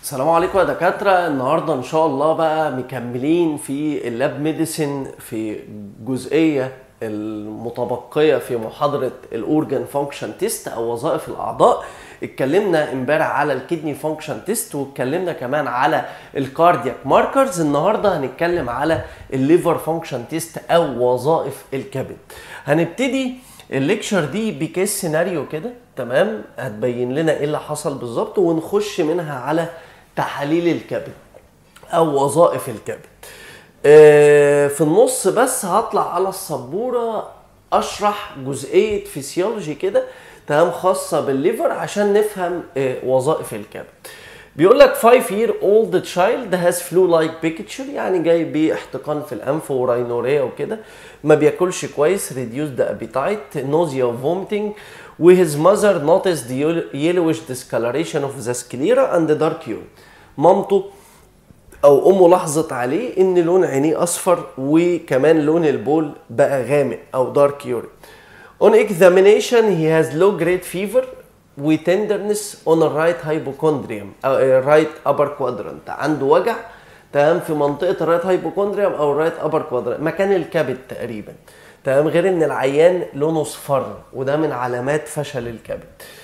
السلام عليكم يا دكاترة النهاردة إن شاء الله بقى مكملين في اللاب ميديسن في جزئية المتبقية في محاضرة الأورجان فانكشن تيست أو وظائف الأعضاء اتكلمنا امبارح على الكدني فانكشن تيست واتكلمنا كمان على الكاردياك ماركرز النهارده هنتكلم على الليفر فانكشن تيست او وظائف الكبد هنبتدي الليكشر دي بكيس سيناريو كده تمام هتبين لنا ايه اللي حصل بالظبط ونخش منها على تحاليل الكبد او وظائف الكبد آه، في النص بس هطلع على السبوره اشرح جزئيه فيسيولوجي كده تمام خاصه بالليفر عشان نفهم آه، وظائف الكبد بيقول لك 5 year old child has flu like picture يعني جاي باحتقان في الانف وراينوريا وكده ما بياكلش كويس reduced appetite nausea vomiting و his mother noticed yellowish discoloration of the sclera and dark urine مامته او امه لاحظت عليه ان لون عينيه اصفر وكمان لون البول بقى غامق او دارك يورين On examination he has low grade fever وتندرنس on the right hypochondrium او right upper quadrant عنده وجع تمام في منطقه الرايت هايبوكوندريوم او الرايت ابر كوادرانت مكان الكبد تقريبا تمام غير ان العيان لونه اصفر وده من علامات فشل الكبد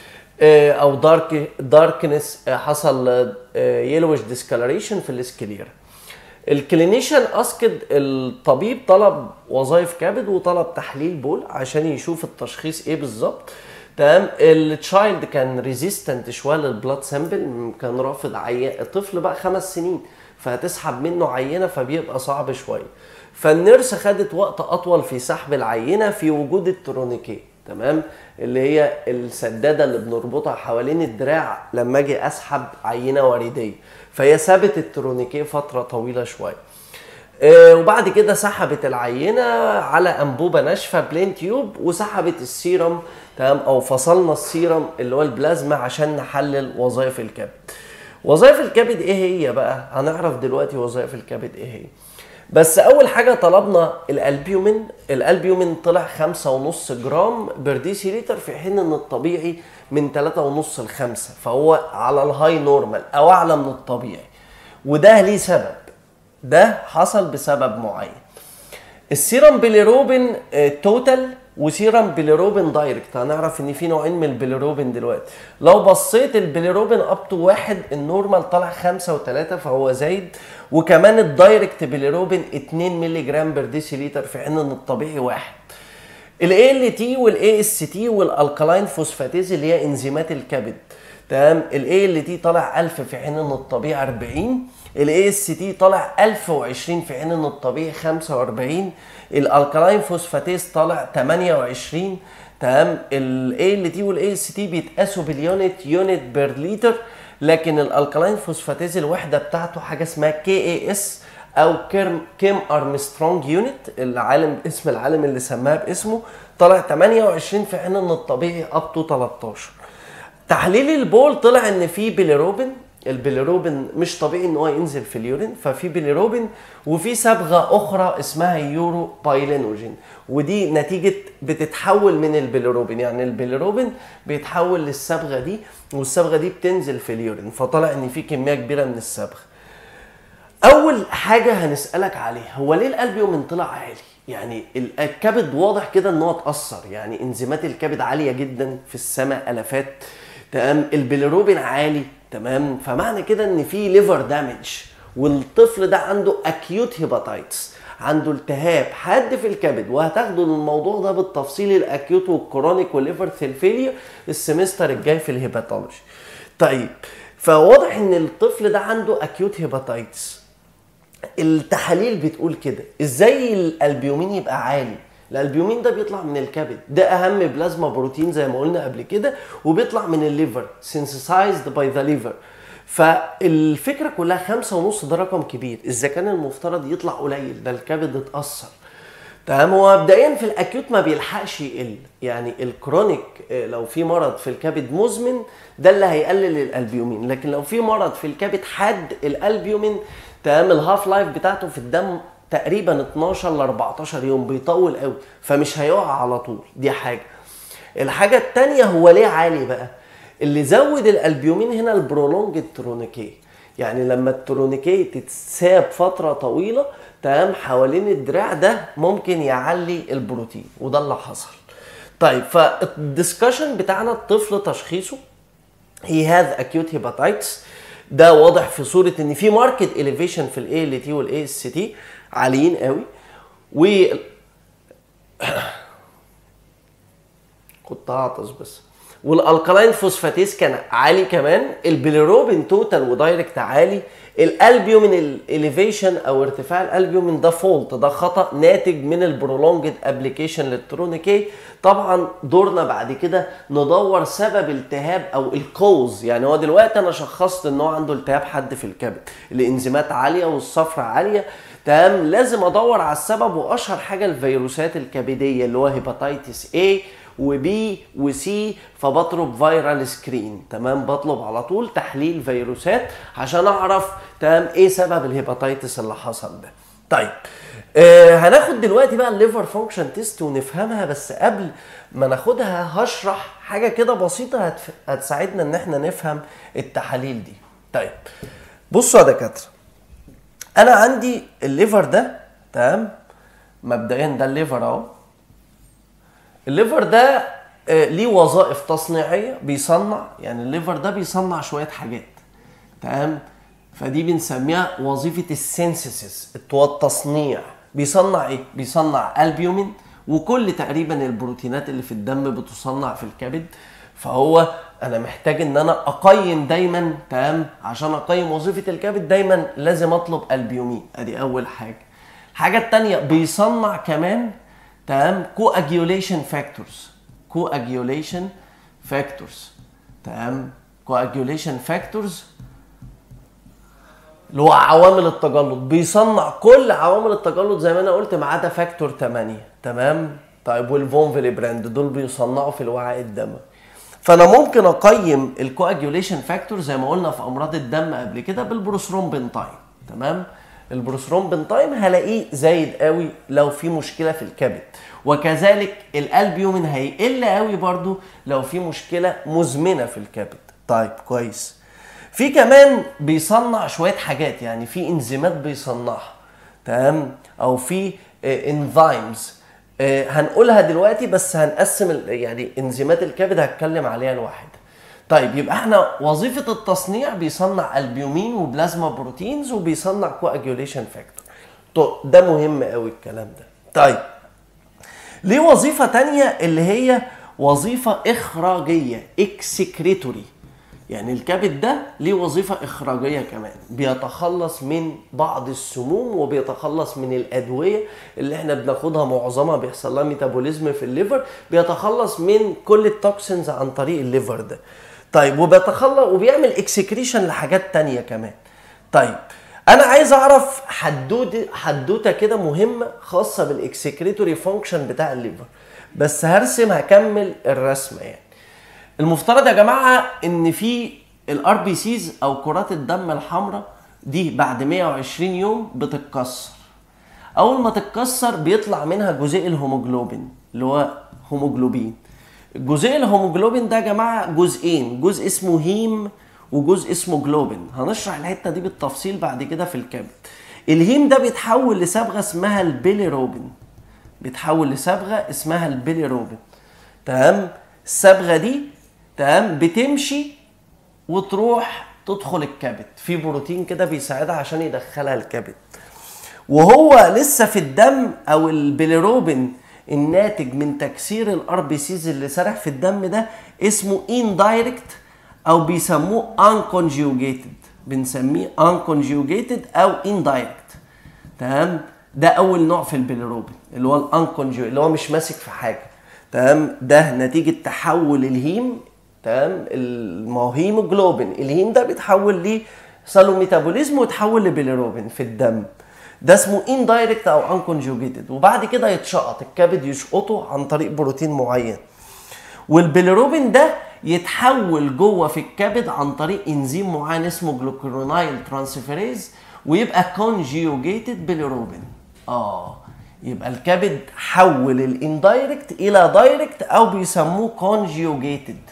آه، او دارك داركنس حصل يلوش ديسكالريشن في الاسكليرا الكلينيشن اسكد الطبيب طلب وظائف كبد وطلب تحليل بول عشان يشوف التشخيص ايه بالظبط تمام التشايلد كان ريزيستنت شويه للبلاد سامبل كان رافض عيان الطفل بقى خمس سنين فهتسحب منه عينه فبيبقى صعب شويه فالنيرس خدت وقت اطول في سحب العينه في وجود الترونيكيه تمام اللي هي السداده اللي بنربطها حوالين الدراع لما اجي اسحب عينه وريديه فهي سابت الترونيكيه فتره طويله شويه آه، وبعد كده سحبت العينه على انبوبه ناشفه بلين تيوب وسحبت السيرم تمام او فصلنا السيرم اللي هو البلازما عشان نحلل وظائف الكبد وظائف الكبد ايه هي بقى هنعرف دلوقتي وظائف الكبد ايه هي بس اول حاجه طلبنا الالبيومين الالبيومين طلع خمسة ونص جرام بر ديسي لتر في حين ان الطبيعي من ثلاثة ونص لخمسة فهو على الهاي نورمال او اعلى من الطبيعي وده ليه سبب ده حصل بسبب معين السيرم بيليروبين آه، توتال وسيرم بيليروبين دايركت هنعرف ان في نوعين من البيليروبين دلوقتي لو بصيت البيليروبين اب تو واحد النورمال طالع خمسة وتلاتة فهو زايد وكمان الدايركت بيليروبين 2 مللي جرام بر ديسي لتر في حين ان الطبيعي واحد الاي ال تي والاي اس تي والالكالاين فوسفاتيز اللي هي انزيمات الكبد تمام الاي ال تي طالع 1000 في حين ان الطبيعي 40 الاي اس تي طالع 1020 في حين ان الطبيعي 45 الالكالاين فوسفاتيز طالع 28 تمام الاي ال تي والاي اس تي بيتقاسوا باليونت يونت بير لتر لكن الالكالاين فوسفاتيز الوحده بتاعته حاجه اسمها كي اي اس او كيم كيم ارمسترونج يونت العالم اسم العالم اللي سماها باسمه طلع 28 في حين ان الطبيعي اب تو 13 تحليل البول طلع ان في بيليروبين البيليروبين مش طبيعي ان هو ينزل في اليورين ففي بيليروبين وفي صبغه اخرى اسمها يورو بايلينوجين ودي نتيجه بتتحول من البيليروبين يعني البيليروبين بيتحول للصبغه دي والصبغه دي بتنزل في اليورين فطلع ان في كميه كبيره من الصبغه اول حاجه هنسالك عليها هو ليه الالبيومين طلع عالي يعني الكبد واضح كده ان هو اتاثر يعني انزيمات الكبد عاليه جدا في السماء الافات تمام البيليروبين عالي تمام فمعنى كده ان في ليفر دامج والطفل ده عنده اكيوت هيباتايتس عنده التهاب حاد في الكبد وهتاخدوا الموضوع ده بالتفصيل الاكيوت والكرونيك والليفر ثيلفيليا السمستر الجاي في الهيباتولوجي طيب فواضح ان الطفل ده عنده اكيوت هيباتايتس التحاليل بتقول كده ازاي الالبيومين يبقى عالي الالبيومين ده بيطلع من الكبد ده اهم بلازما بروتين زي ما قلنا قبل كده وبيطلع من الليفر synthesized باي ذا ليفر فالفكره كلها خمسة ونص ده رقم كبير اذا كان المفترض يطلع قليل ده الكبد اتاثر تمام هو مبدئيا في الاكيوت ما بيلحقش يقل يعني الكرونيك آه، لو في مرض في الكبد مزمن ده اللي هيقلل الالبيومين لكن لو في مرض في الكبد حاد الالبيومين تمام الهاف لايف بتاعته في الدم تقريبا 12 ل 14 يوم بيطول قوي فمش هيقع على طول دي حاجه الحاجه التانية هو ليه عالي بقى اللي زود الالبيومين هنا البرولونج الترونيكيه يعني لما التورونيكيه تتساب فتره طويله تمام حوالين الدراع ده ممكن يعلي البروتين وده اللي حصل طيب فالدسكشن بتاعنا الطفل تشخيصه هي هاز اكيوت هيباتايتس ده واضح في صوره ان في ماركت اليفيشن في الاي ال تي والاي اس تي عاليين قوي و كنت هعطس بس والالكالاين فوسفاتيز كان عالي كمان البيليروبين توتال ودايركت عالي الالبيومين الاليفيشن او ارتفاع الالبيومين ده فولت ده خطا ناتج من البرولونجد ابلكيشن للترونيكي طبعا دورنا بعد كده ندور سبب التهاب او الكوز يعني هو دلوقتي انا شخصت ان هو عنده التهاب حد في الكبد الانزيمات عاليه والصفرة عاليه تمام لازم ادور على السبب واشهر حاجه الفيروسات الكبديه اللي هو هيباتيتس A وبي وسي فبطلب فيرال سكرين تمام بطلب على طول تحليل فيروسات عشان اعرف تمام ايه سبب الهيباتيتس اللي حصل ده طيب آه هناخد دلوقتي بقى الليفر فانكشن تيست ونفهمها بس قبل ما ناخدها هشرح حاجه كده بسيطه هتف... هتساعدنا ان احنا نفهم التحاليل دي طيب بصوا يا دكاتره انا عندي الليفر ده تمام مبدئيا ده الليفر اهو الليفر ده آه، ليه وظائف تصنيعيه بيصنع يعني الليفر ده بيصنع شويه حاجات تمام فدي بنسميها وظيفه السينسيسيس التصنيع بيصنع ايه بيصنع البيومين وكل تقريبا البروتينات اللي في الدم بتصنع في الكبد فهو انا محتاج ان انا اقيم دايما تمام عشان اقيم وظيفه الكبد دايما لازم اطلب البيومين ادي اول حاجه الحاجه الثانيه بيصنع كمان تمام كواجيوليشن فاكتورز كواجيوليشن فاكتورز تمام كواجيوليشن فاكتورز اللي هو عوامل التجلط بيصنع كل عوامل التجلط زي ما انا قلت ما عدا فاكتور 8 تمام طيب والفون براند دول بيصنعوا في الوعاء الدموي فانا ممكن اقيم الكواجيوليشن فاكتور زي ما قلنا في امراض الدم قبل كده بالبروثرومبين تايم تمام البروثرومبين تايم هلاقيه زايد قوي لو في مشكله في الكبد وكذلك الالبيومين هيقل قوي برضو لو في مشكله مزمنه في الكبد طيب كويس في كمان بيصنع شويه حاجات يعني في انزيمات بيصنعها تمام او في انزيمز هنقولها دلوقتي بس هنقسم ال- يعني انزيمات الكبد هتكلم عليها لوحدها طيب يبقى احنا وظيفه التصنيع بيصنع البيومين وبلازما بروتينز وبيصنع كواجيوليشن فاكتور طب ده مهم قوي الكلام ده طيب ليه وظيفة تانية اللي هي وظيفة إخراجية اكسكريتوري يعني الكبد ده ليه وظيفة إخراجية كمان بيتخلص من بعض السموم وبيتخلص من الأدوية اللي احنا بناخدها معظمها بيحصل لها ميتابوليزم في الليفر بيتخلص من كل التوكسينز عن طريق الليفر ده طيب وبيتخلص وبيعمل اكسكريشن لحاجات تانية كمان طيب انا عايز اعرف حدوته حدوته كده مهمه خاصه بالاكسكريتوري فانكشن بتاع الليفر بس هرسم هكمل الرسمه يعني المفترض يا جماعه ان في الار بي سيز او كرات الدم الحمراء دي بعد 120 يوم بتتكسر اول ما تتكسر بيطلع منها جزيء الهيموجلوبين اللي هو هيموجلوبين الجزيء الهيموجلوبين ده يا جماعه جزئين جزء اسمه هيم وجزء اسمه جلوبين هنشرح الحته دي بالتفصيل بعد كده في الكبد الهيم ده بيتحول لصبغه اسمها البيليروبين بيتحول لصبغه اسمها البيليروبين تمام الصبغه دي تمام بتمشي وتروح تدخل الكبد في بروتين كده بيساعدها عشان يدخلها الكبد وهو لسه في الدم او البيليروبين الناتج من تكسير الار بي سيز اللي سرح في الدم ده اسمه اندايركت او بيسموه unconjugated بنسميه unconjugated او indirect تمام ده اول نوع في البيليروبين اللي هو الانكونجوجيتد اللي هو مش ماسك في حاجه تمام ده نتيجه تحول الهيم تمام ال- ما هو هيموجلوبين الهيم ده بيتحول ليه صالو ميتابوليزم ويتحول لبيليروبين في الدم ده اسمه اندايركت او انكونجوجيتد وبعد كده يتشقط الكبد يشقطه عن طريق بروتين معين والبيليروبين ده يتحول جوه في الكبد عن طريق انزيم معين اسمه جلوكرونايل ترانسفيريز ويبقى كونجيوجيتد بيليروبين اه يبقى الكبد حول الاندايركت الى دايركت او بيسموه كونجيوجيتد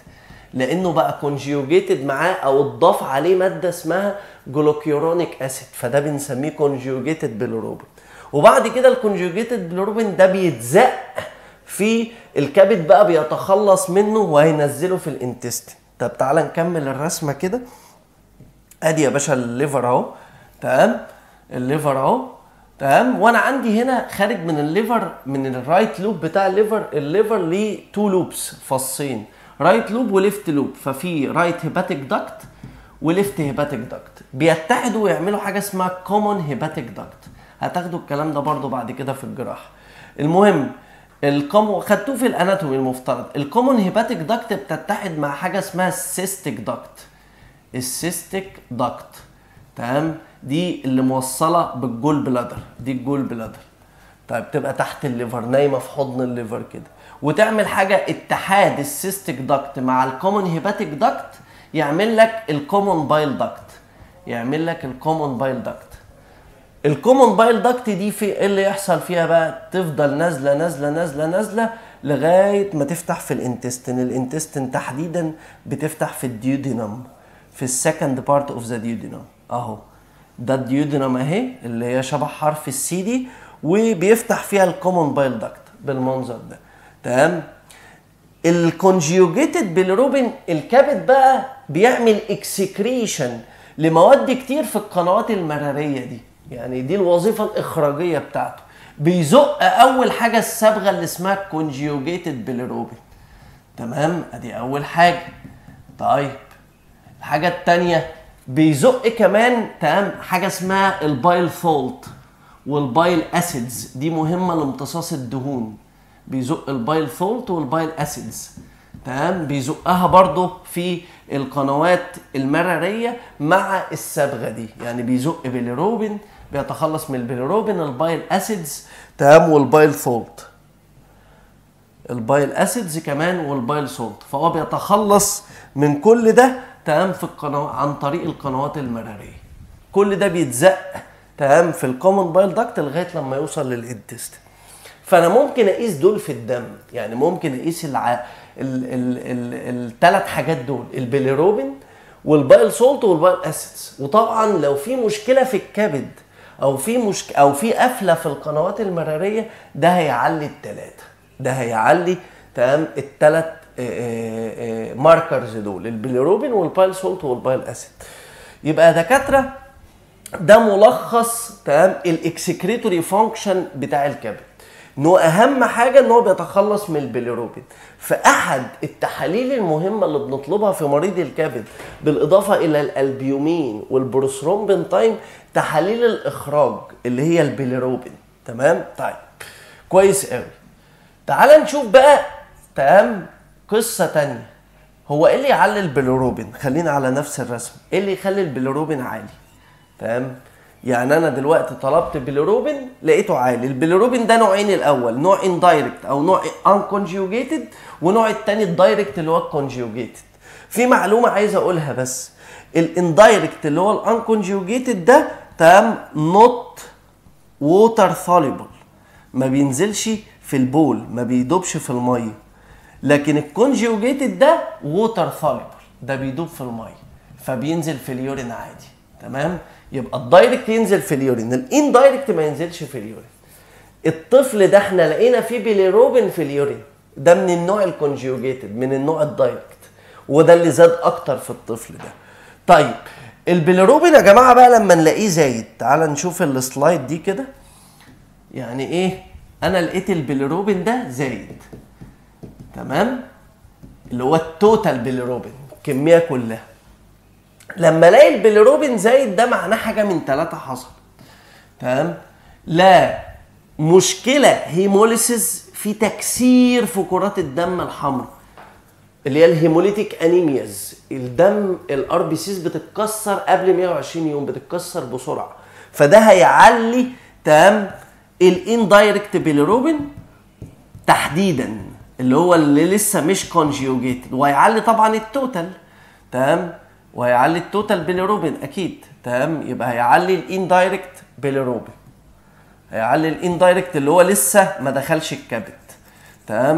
لانه بقى كونجيوجيتد معاه او اتضاف عليه ماده اسمها جلوكيورونيك اسيد فده بنسميه كونجيوجيتد بيلروبين وبعد كده الكونجيوجيتد بيلروبين ده بيتزق في الكبد بقى بيتخلص منه وهينزله في الانتستين طب تعالى نكمل الرسمه كده ادي يا باشا الليفر اهو تمام الليفر اهو تمام وانا عندي هنا خارج من الليفر من الرايت لوب بتاع الليفر الليفر ليه تو لوبس فصين رايت لوب وليفت لوب ففي رايت هيباتيك داكت وليفت هيباتيك داكت بيتحدوا ويعملوا حاجه اسمها كومون هيباتيك داكت هتاخدوا الكلام ده برضو بعد كده في الجراحه المهم الكومو خدتوه في الاناتومي المفترض الكومون هيباتيك داكت بتتحد مع حاجه اسمها السيستيك داكت السيستيك داكت تمام دي اللي موصله بالجول بلادر دي الجول بلادر طيب تبقى تحت الليفر نايمه في حضن الليفر كده وتعمل حاجه اتحاد السيستيك داكت مع الكومون هيباتيك داكت يعمل لك الكومون بايل داكت يعمل لك الكومون بايل داكت الكومون بايل داكت دي في ايه اللي يحصل فيها بقى تفضل نازله نازله نازله نازله لغايه ما تفتح في الانتستين الانتستين تحديدا بتفتح في الديودينم في السكند بارت اوف ذا ديودينم اهو ده الديودينم اهي اللي هي شبه حرف السي دي وبيفتح فيها الكومون بايل داكت بالمنظر ده تمام الكونجيوجيتد بالروبين الكبد بقى بيعمل اكسكريشن لمواد كتير في القنوات المراريه دي يعني دي الوظيفه الاخراجيه بتاعته بيزق اول حاجه الصبغه اللي اسمها كونجيوجيتد بالروبين تمام ادي اول حاجه طيب الحاجه الثانيه بيزق كمان تمام حاجه اسمها البايل فولت والبايل اسيدز دي مهمه لامتصاص الدهون بيزق البايل فولت والبايل اسيدز تمام بيزقها برضو في القنوات المراريه مع الصبغه دي يعني بيزق باليروبين بيتخلص من البيليروبين البايل اسيدز تمام والبايل سولت البايل اسيدز كمان والبايل سولت فهو بيتخلص من كل ده تمام في القنوات عن طريق القنوات المراريه كل ده بيتزق تمام في الكومن بايل داكت لغايه لما يوصل للانتستين فانا ممكن اقيس دول في الدم يعني ممكن اقيس الع... الثلاث حاجات دول البيليروبين والبايل سولت والبايل اسيدز وطبعا لو في مشكله في الكبد او في مشك... او في قفله في القنوات المراريه ده هيعلي الثلاثه ده هيعلي تمام الثلاث ماركرز دول البيليروبين والبايل سولت والبايل اسيد يبقى دكاتره ده ملخص تمام الاكسكريتوري فانكشن بتاع الكبد انه اهم حاجه ان هو بيتخلص من البيليروبين فاحد التحاليل المهمه اللي بنطلبها في مريض الكبد بالاضافه الى الالبيومين والبروثرومبين تايم تحاليل الاخراج اللي هي البيليروبين تمام طيب كويس قوي تعال نشوف بقى تمام قصه تانية هو ايه اللي يعلي البيليروبين خلينا على نفس الرسم ايه اللي يخلي البيليروبين عالي تمام يعني انا دلوقتي طلبت بيليروبين لقيته عالي البيليروبين ده نوعين الاول نوع اندايركت او نوع انكونجيوجيتد ونوع التاني الدايركت اللي هو الكونجيوجيتد في معلومه عايز اقولها بس الاندايركت اللي هو الانكونجيوجيتد ده تمام نوت ووتر سوليبل ما بينزلش في البول ما بيدوبش في الميه لكن الكونجيوجيتد ده ووتر سوليبل ده بيدوب في الميه فبينزل في اليورين عادي تمام يبقى الدايركت ينزل في اليورين الاندايركت ما ينزلش في اليورين الطفل ده احنا لقينا فيه بيليروبين في اليورين ده من النوع الكونجيوجيتد من النوع الدايركت وده اللي زاد اكتر في الطفل ده طيب البيليروبين يا جماعه بقى لما نلاقيه زايد تعال نشوف السلايد دي كده يعني ايه انا لقيت البيليروبين ده زايد تمام اللي هو التوتال بيليروبين الكميه كلها لما الاقي البيليروبين زايد ده معناه حاجه من ثلاثه حصل تمام لا مشكله هيموليسيس في تكسير في كرات الدم الحمراء اللي هي الهيموليتيك انيمياز الدم الار بي سيز بتتكسر قبل 120 يوم بتتكسر بسرعه فده هيعلي تمام الاندايركت بيليروبين تحديدا اللي هو اللي لسه مش كونجيوجيتد وهيعلي طبعا التوتال تمام وهيعلي التوتال بيليروبين اكيد تمام يبقى هيعلي الاندايركت بيليروبين هيعلي الاندايركت اللي هو لسه ما دخلش الكبد تمام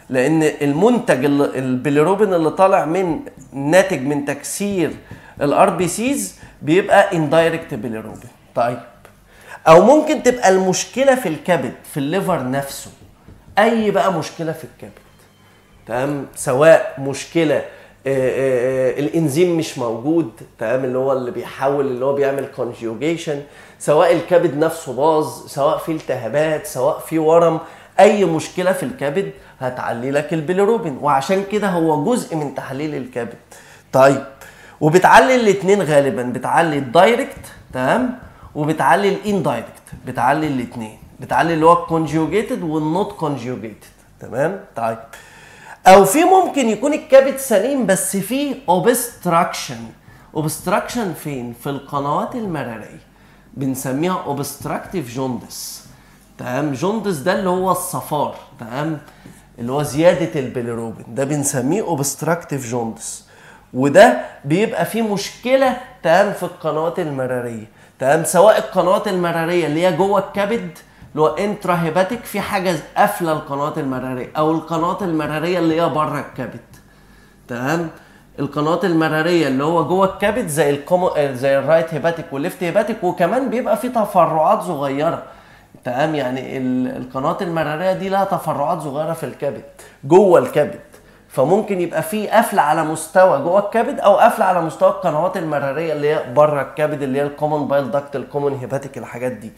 لان المنتج اللي- البيليروبين اللي طالع من ناتج من تكسير الار بي سيز بيبقى اندايركت بيليروبين طيب او ممكن تبقى المشكله في الكبد في الليفر نفسه اي بقى مشكله في الكبد تمام سواء مشكله آه، آه، آه، الانزيم مش موجود تمام اللي هو اللي بيحول اللي هو بيعمل كونجيوجيشن سواء الكبد نفسه باظ سواء في التهابات سواء في ورم اي مشكله في الكبد هتعلي لك البيليروبين وعشان كده هو جزء من تحليل الكبد طيب وبتعلي الاثنين غالبا بتعلي الدايركت تمام وبتعلي الاندايركت بتعلي الاثنين بتعلي اللي هو الكونجيوجيتد والنوت كونجيوجيتد تمام طيب او في ممكن يكون الكبد سليم بس فيه اوبستراكشن اوبستراكشن فين في القنوات المراريه بنسميها اوبستراكتيف جوندس تمام جوندس ده اللي هو الصفار تمام اللي هو زياده البيليروبين ده بنسميه اوبستراكتيف جوندس وده بيبقى فيه مشكله تمام في القنوات المراريه تمام سواء القنوات المراريه اللي هي جوه الكبد اللي هو انترا هيباتيك في حاجه قافله القنوات المراريه او القنوات المراريه اللي هي بره الكبد تمام القنوات المراريه اللي هو جوه الكبد زي الكومو زي الرايت هيباتيك والليفت هيباتيك وكمان بيبقى في تفرعات صغيره تمام يعني ال- القنوات المراريه دي لها تفرعات صغيره في الكبد جوه الكبد فممكن يبقى في قفله على مستوى جوه الكبد او قفله على مستوى القنوات المراريه اللي هي بره الكبد اللي هي الكومن بايل داكت الكومن هيباتيك الحاجات دي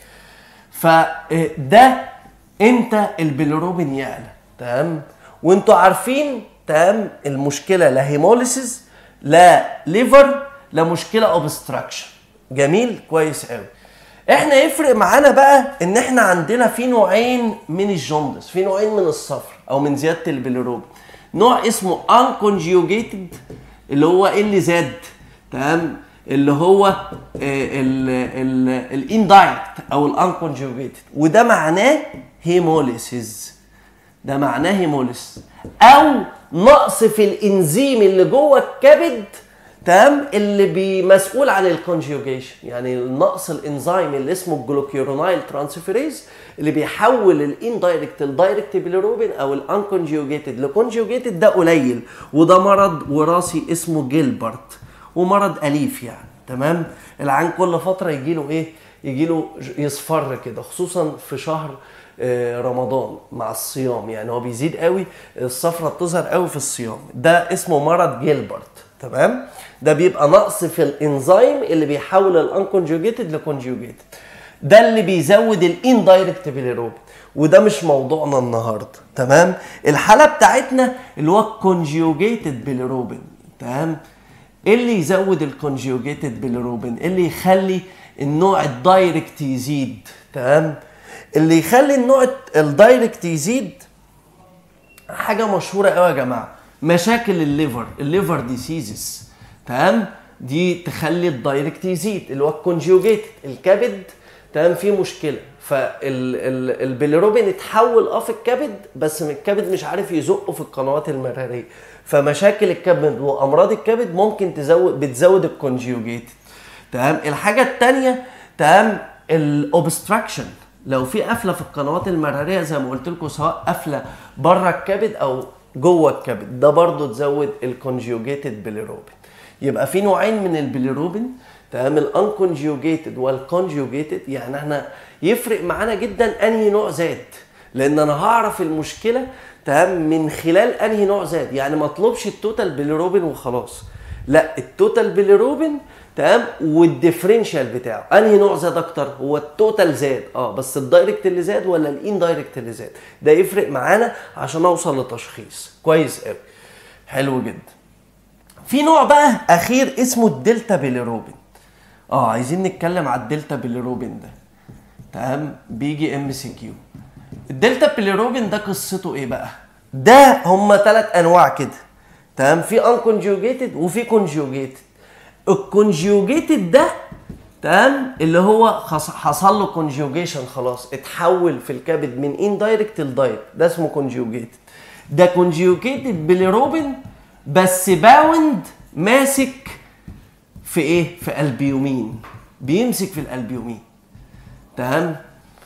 فده امتى البيليروبين يعلى تمام وانتوا عارفين تمام المشكله لا هيموليسيس لا ليفر لا مشكله اوبستراكشن جميل كويس قوي احنا يفرق معانا بقى ان احنا عندنا في نوعين من الجوندس في نوعين من الصفر او من زياده البيليروبين نوع اسمه unconjugated اللي هو ايه اللي زاد تمام اللي هو الاندايركت او الانكونجوجيتد وده معناه هيموليسيس ده معناه هيموليسيس او نقص في الانزيم اللي جوه الكبد تمام اللي بي- مسؤول عن الكونجيوجيشن يعني نقص الانزيم اللي اسمه الجلوكيرونايل ترانسفيريز اللي بيحول الاندايركت الدايركت بيليروبين او الانكونجيوجيتد لكونجيوجيتد ده قليل وده مرض وراثي اسمه جيلبرت ومرض اليف يعني تمام العين كل فتره يجي له ايه يجي له يصفر كده خصوصا في شهر آه، رمضان مع الصيام يعني هو بيزيد قوي الصفرة بتظهر قوي في الصيام ده اسمه مرض جيلبرت تمام ده بيبقى نقص في الانزيم اللي بيحول الانكونجوجيتد لكونجوجيتد ده اللي بيزود الاندايركت بيليروبين وده مش موضوعنا النهارده تمام الحاله بتاعتنا اللي هو الكونجوجيتد بيليروبين تمام ايه اللي يزود الكونجوجيتد بيليروبين ايه اللي يخلي النوع الدايركت يزيد تمام اللي يخلي النوع الدايركت يزيد حاجه مشهوره قوي يا جماعه مشاكل الليفر الليفر ديسيزز تمام دي تخلي الدايركت يزيد اللي هو الكونجوجيت الكبد تمام فيه مشكله فالبيليروبين اتحول اه في الكبد بس من الكبد مش عارف يزقه في القنوات المراريه فمشاكل الكبد وامراض الكبد ممكن تزود بتزود الكونجوجيت تمام الحاجه الثانيه تمام الاوبستراكشن لو في قفله في القنوات المراريه زي ما قلت لكم سواء قفله بره الكبد او جوه الكبد ده برضو تزود الكونجوجيتد بيليروبين يبقى في نوعين من البيليروبين تمام الانكونجوجيتد والكونجوجيتد يعني احنا يفرق معانا جدا انهي نوع زاد لان انا هعرف المشكله تمام من خلال انهي نوع زاد يعني ما اطلبش التوتال بيليروبين وخلاص لا التوتال بيليروبين تمام والديفرنشال بتاعه انهي نوع زاد اكتر هو التوتال زاد اه بس الدايركت اللي زاد ولا الاندايركت اللي زاد ده يفرق معانا عشان اوصل لتشخيص كويس قوي حلو جدا في نوع بقى اخير اسمه الدلتا بيليروبين اه عايزين نتكلم على الدلتا بيليروبين ده تمام بيجي ام سي كيو الدلتا بيليروبين ده قصته ايه بقى ده هما ثلاث انواع كده تمام في انكونجوجيتد وفي كونجوجيتد الكونجوجيتد ده تمام اللي هو خص- حصل له كونجوجيشن خلاص اتحول في الكبد من اندايركت لدايركت ده اسمه كونجوجيتد ده كونجوجيتد بيليروبين بس باوند ماسك في ايه في البيومين بيمسك في الالبيومين تمام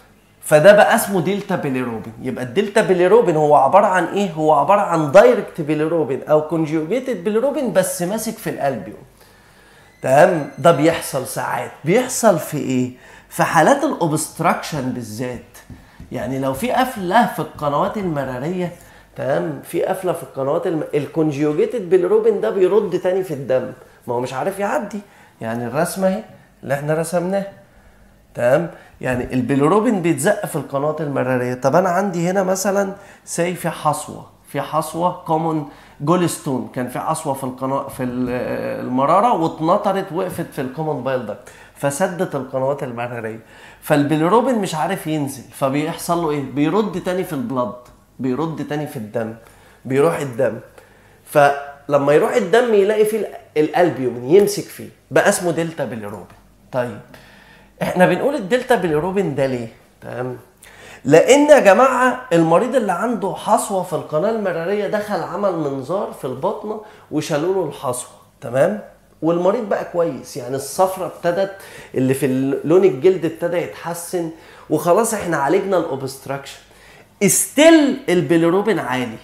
فده بقى اسمه دلتا بيليروبين يبقى الدلتا بيليروبين هو عباره عن ايه هو عباره عن دايركت بيليروبين او كونجوجيتد بيليروبين بس ماسك في الالبيوم تمام ده بيحصل ساعات بيحصل في ايه في حالات الاوبستراكشن بالذات يعني لو في قفله في القنوات المراريه تمام في قفله في القنوات الم... الكونجيوجيتد بالروبين ده بيرد تاني في الدم ما هو مش عارف يعدي يعني الرسمه اهي اللي احنا رسمناها تمام يعني البيلروبين بيتزق في القنوات المراريه طب انا عندي هنا مثلا سي في حصوه في حصوه كومون جولستون كان في حصوه في القناه في المراره واتنطرت وقفت في الكومون بايل داكت فسدت القنوات المراريه فالبيلروبين مش عارف ينزل فبيحصل له ايه بيرد تاني في البلد بيرد تاني في الدم بيروح الدم فلما يروح الدم يلاقي فيه الالبيومين يمسك فيه بقى اسمه دلتا بيلروبين طيب احنا بنقول الدلتا بيلروبين ده ليه تمام لان يا جماعه المريض اللي عنده حصوه في القناه المراريه دخل عمل منظار في البطنه وشالوا له الحصوه تمام والمريض بقى كويس يعني الصفرة ابتدت اللي في لون الجلد ابتدى يتحسن وخلاص احنا عالجنا الاوبستراكشن ستيل البيليروبين عالي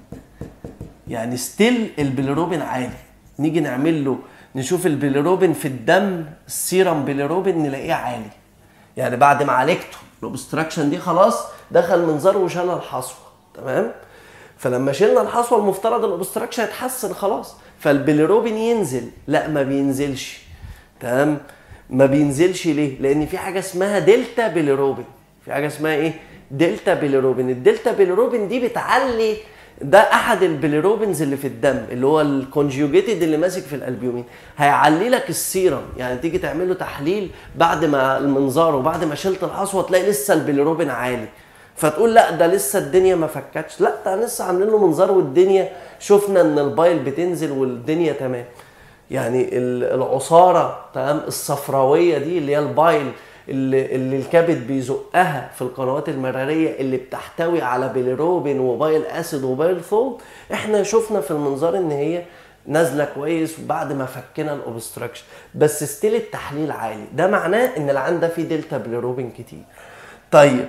يعني ستيل البيليروبين عالي نيجي نعمل له نشوف البيليروبين في الدم السيرم بيليروبين نلاقيه عالي يعني بعد ما عالجته الاوبستراكشن دي خلاص دخل منظار وشال الحصوه تمام فلما شلنا الحصوه المفترض الاوبستراكشن يتحسن خلاص فالبيليروبين ينزل لا ما بينزلش تمام ما بينزلش ليه لان في حاجه اسمها دلتا بيليروبين في حاجه اسمها ايه دلتا بيليروبين الدلتا بيليروبين دي بتعلي ده احد البيليروبينز اللي في الدم اللي هو الكونجوجيتد اللي ماسك في الالبيومين هيعلي لك السيرم يعني تيجي تعمل له تحليل بعد ما المنظار وبعد ما شلت الحصوه تلاقي لسه البيليروبين عالي فتقول لا ده لسه الدنيا ما فكتش لا ده لسه عاملين له منظار والدنيا شفنا ان البايل بتنزل والدنيا تمام يعني العصاره تمام الصفراويه دي اللي هي البايل اللي, اللي الكبد بيزقها في القنوات المراريه اللي بتحتوي على بيليروبين وبايل اسيد وبايل ثول احنا شفنا في المنظار ان هي نازله كويس بعد ما فكنا الاوبستراكشن بس ستيل التحليل عالي ده معناه ان العين ده فيه دلتا بيليروبين كتير طيب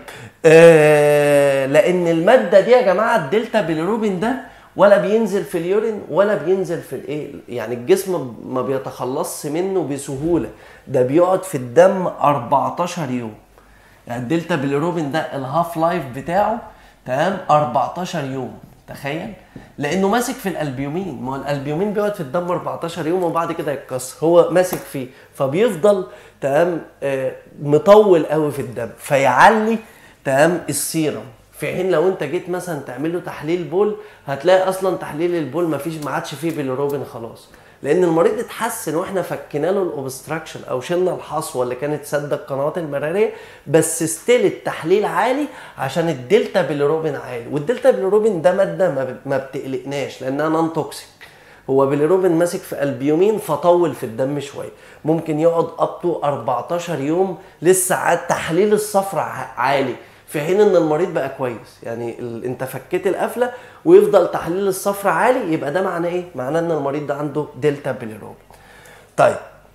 آه لان الماده دي يا جماعه الدلتا بيليروبين ده ولا بينزل في اليورين ولا بينزل في الايه يعني الجسم ما بيتخلصش منه بسهوله ده بيقعد في الدم 14 يوم يعني الدلتا بيليروبين ده الهاف لايف بتاعه تمام 14 يوم تخيل لانه ماسك في الالبيومين ما هو الالبيومين بيقعد في الدم 14 يوم وبعد كده يتكسر هو ماسك فيه فبيفضل تمام آه مطول قوي في الدم فيعلي تمام السيرم في حين لو انت جيت مثلا تعمل له تحليل بول هتلاقي اصلا تحليل البول ما فيش ما عادش فيه بيليروبين خلاص لان المريض اتحسن واحنا فكينا له الاوبستراكشن او شلنا الحصوه اللي كانت سد القنوات المراريه بس ستيل التحليل عالي عشان الدلتا بيليروبين عالي والدلتا بيليروبين ده ماده ما بتقلقناش لانها نون توكسيك هو بيليروبين ماسك في البيومين فطول في الدم شويه ممكن يقعد اب تو 14 يوم لسه عاد تحليل الصفرة عالي في حين ان المريض بقى كويس يعني انت فكيت القفله ويفضل تحليل الصفرة عالي يبقى ده معناه ايه معناه ان المريض ده عنده دلتا بيليروبين طيب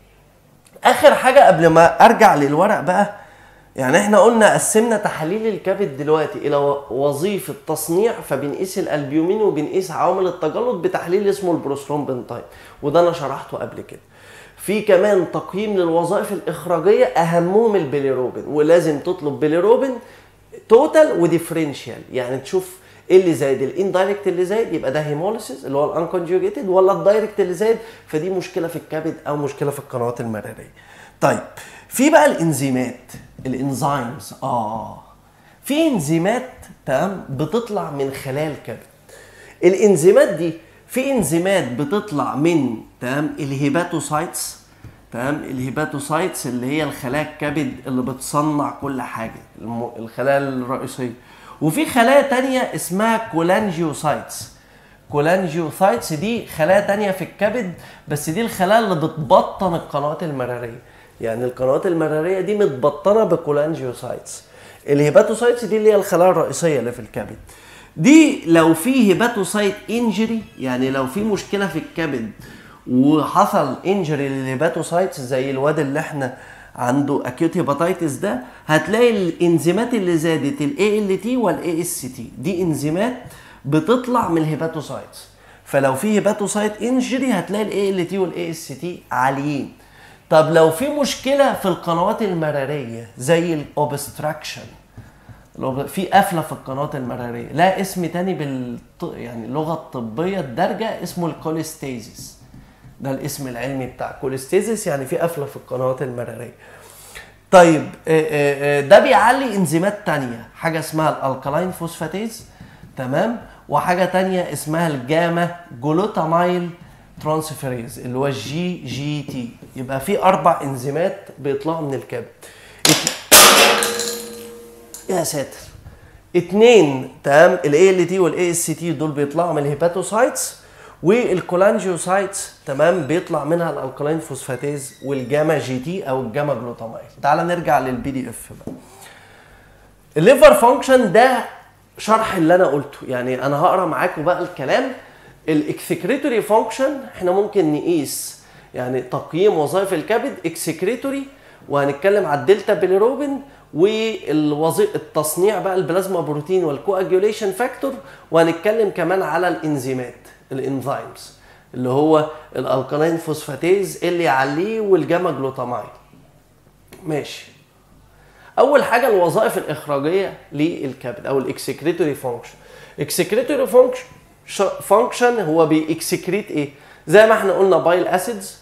اخر حاجه قبل ما ارجع للورق بقى يعني احنا قلنا قسمنا تحاليل الكبد دلوقتي الى وظيفه تصنيع فبنقيس الالبيومين وبنقيس عوامل التجلط بتحليل اسمه البروثرومبين تايب وده انا شرحته قبل كده في كمان تقييم للوظائف الاخراجيه اهمهم البيليروبين ولازم تطلب بيليروبين توتال وديفرنشال يعني تشوف ايه اللي زايد الاندايركت اللي زايد يبقى ده هيموليسيس اللي هو الانكونجوجيتد ولا الدايركت اللي زايد فدي مشكله في الكبد او مشكله في القنوات المراريه طيب في بقى الانزيمات الانزيمز اه في انزيمات تمام بتطلع من خلايا الكبد الانزيمات دي في انزيمات بتطلع من تمام الهيباتوسايتس تمام الهيباتوسايتس اللي هي الخلايا الكبد اللي بتصنع كل حاجه الخلايا الرئيسيه وفي خلايا تانية اسمها كولانجيوسايتس كولانجيوسايتس دي خلايا تانية في الكبد بس دي الخلايا اللي بتبطن القنوات المراريه يعني القنوات المراريه دي متبطنه بكولانجيوسايتس الهيباتوسايتس دي اللي هي الخلايا الرئيسيه اللي في الكبد دي لو في هيباتوسايت انجري يعني لو في مشكله في الكبد وحصل انجري للهيباتوسايتس زي الواد اللي احنا عنده اكيوت هيباتيتس ده هتلاقي الانزيمات اللي زادت الاي ال تي والاي اس تي دي انزيمات بتطلع من الهيباتوسايتس فلو في هيباتوسايت انجري هتلاقي الاي ال تي والاي اس تي عاليين طب لو في مشكله في القنوات المراريه زي الاوبستراكشن في قفله في القنوات المراريه لا اسم تاني بال يعني اللغه الطبيه الدارجه اسمه الكوليستيزيس ده الاسم العلمي بتاع كوليستيزيس يعني في قفله في القنوات المراريه طيب ده بيعلي انزيمات تانية حاجه اسمها الالكالاين فوسفاتيز تمام وحاجه تانية اسمها الجاما جلوتامايل ترانسفيريز اللي هو الجي جي تي يبقى في اربع انزيمات بيطلعوا من الكبد يا ساتر اتنين تمام الاي ال تي والاي اس تي دول بيطلعوا من الهيباتوسايتس والكولانجيوسايتس تمام بيطلع منها الالكالين فوسفاتيز والجاما جي تي او الجاما جلوتامايل تعال نرجع للبي دي اف بقى الليفر فانكشن ده شرح اللي انا قلته يعني انا هقرا معاكم بقى الكلام الاكسكريتوري فانكشن احنا ممكن نقيس يعني تقييم وظائف الكبد اكسكريتوري وهنتكلم على الدلتا بيليروبين والوظيفه التصنيع بقى البلازما بروتين والكواجيوليشن فاكتور وهنتكلم كمان على الانزيمات الانزيمز اللي هو الالكالين فوسفاتيز اللي يعليه والجاما جلوتامايل ماشي اول حاجه الوظائف الاخراجيه للكبد او الاكسكريتوري فانكشن اكسكريتوري فانكشن فانكشن هو بيكسكريت ايه زي ما احنا قلنا بايل اسيدز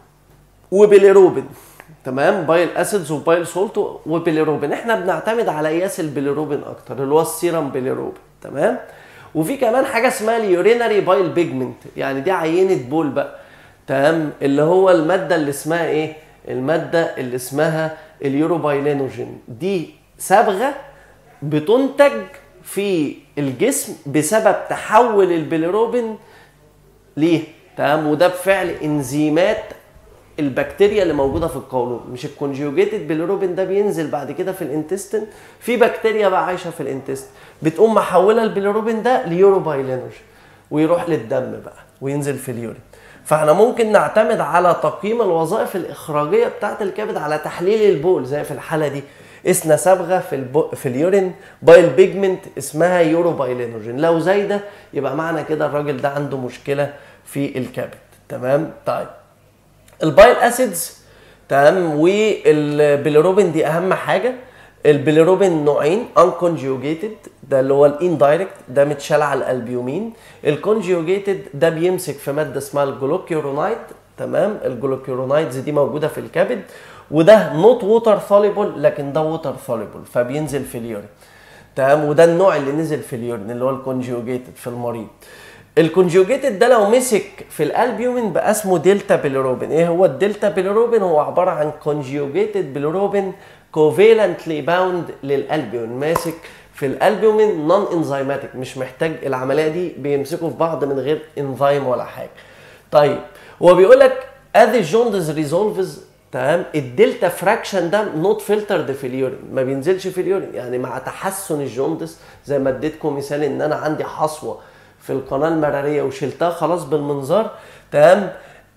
وبيليروبين تمام بايل اسيدز وبايل سولت وبيليروبين احنا بنعتمد على قياس البيليروبين اكتر اللي هو السيرم بيليروبين تمام وفي كمان حاجه اسمها اليورينري بايل بيجمنت يعني دي عينه بول بقى تمام اللي هو الماده اللي اسمها ايه الماده اللي اسمها اليوروبايلينوجين دي صبغه بتنتج في الجسم بسبب تحول البيليروبين ليه تمام وده بفعل انزيمات البكتيريا اللي موجوده في القولون مش الكونجيوجيتد بيليروبين ده بينزل بعد كده في الانتستين في بكتيريا بقى عايشه في الانتستين بتقوم محوله البيليروبين ده ليوروبايلينوجين ويروح للدم بقى وينزل في اليورين فاحنا ممكن نعتمد على تقييم الوظائف الاخراجيه بتاعه الكبد على تحليل البول زي في الحاله دي قسنا صبغه في البو... في اليورين بايل بيجمنت اسمها يوروبايلينوجين لو زايده يبقى معنى كده الراجل ده عنده مشكله في الكبد تمام طيب البايل اسيدز تمام والبيليروبين دي اهم حاجه البيليروبين نوعين انكونجيوجيتد ده اللي هو الاندايركت ده متشال على الالبيومين الكونجيوجيتد ده بيمسك في ماده اسمها الجلوكيورونايد تمام الجلوكيورونايدز دي موجوده في الكبد وده نوت ووتر ثوليبل لكن ده ووتر ثوليبل فبينزل في اليورين تمام وده النوع اللي نزل في اليورين اللي هو الكونجيوجيتد في المريض الكونجوجيتد ده لو مسك في الالبيومين بقى اسمه دلتا بيليروبين ايه هو الدلتا بيليروبين هو عباره عن كونجوجيتد بيليروبين كوفيلنتلي باوند للالبيومين ماسك في الالبيومين نون انزيماتيك مش محتاج العمليه دي بيمسكوا في بعض من غير انزيم ولا حاجه طيب هو بيقول لك ادي جوندز ريزولفز تمام الدلتا فراكشن ده نوت فلترد في اليورين ما بينزلش في اليورين يعني مع تحسن الجوندس زي ما اديتكم مثال ان انا عندي حصوه في القناه المراريه وشلتها خلاص بالمنظار تمام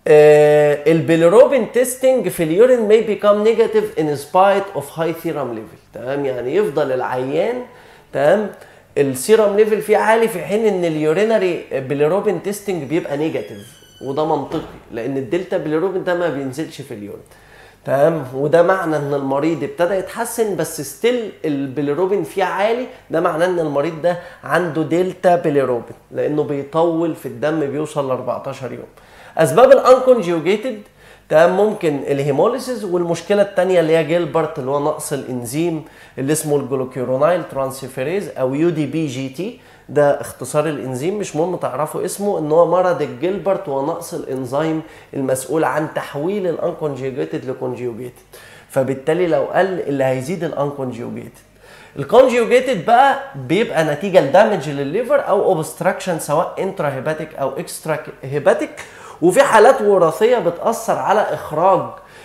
آه البيليروبين تيستنج في اليورين may become negative in spite of high serum level تمام يعني يفضل العيان تمام السيرم ليفل فيه عالي في حين ان اليورينري بيليروبين تيستنج بيبقى نيجاتيف وده منطقي لان الدلتا بيليروبين ده ما بينزلش في اليورين تمام وده معنى ان المريض ابتدى يتحسن بس ستيل البيليروبين فيه عالي ده معناه ان المريض ده عنده دلتا بيليروبين لانه بيطول في الدم بيوصل ل 14 يوم اسباب الانكونجيوجيتد تمام ممكن الهيموليسيس والمشكله الثانيه اللي هي جيلبرت اللي هو نقص الانزيم اللي اسمه الجلوكيرونايل ترانسفيريز او يو دي بي جي تي ده اختصار الانزيم مش مهم تعرفوا اسمه ان هو مرض الجيلبرت ونقص الانزيم المسؤول عن تحويل الانكونجيوجيتد لكونجيوجيتد فبالتالي لو قل اللي هيزيد الانكونجيوجيتد الكونجيوجيتد بقى بيبقى نتيجه لدامج للليفر او اوبستراكشن سواء انترا هيباتيك او اكسترا هيباتيك وفي حالات وراثيه بتاثر على اخراج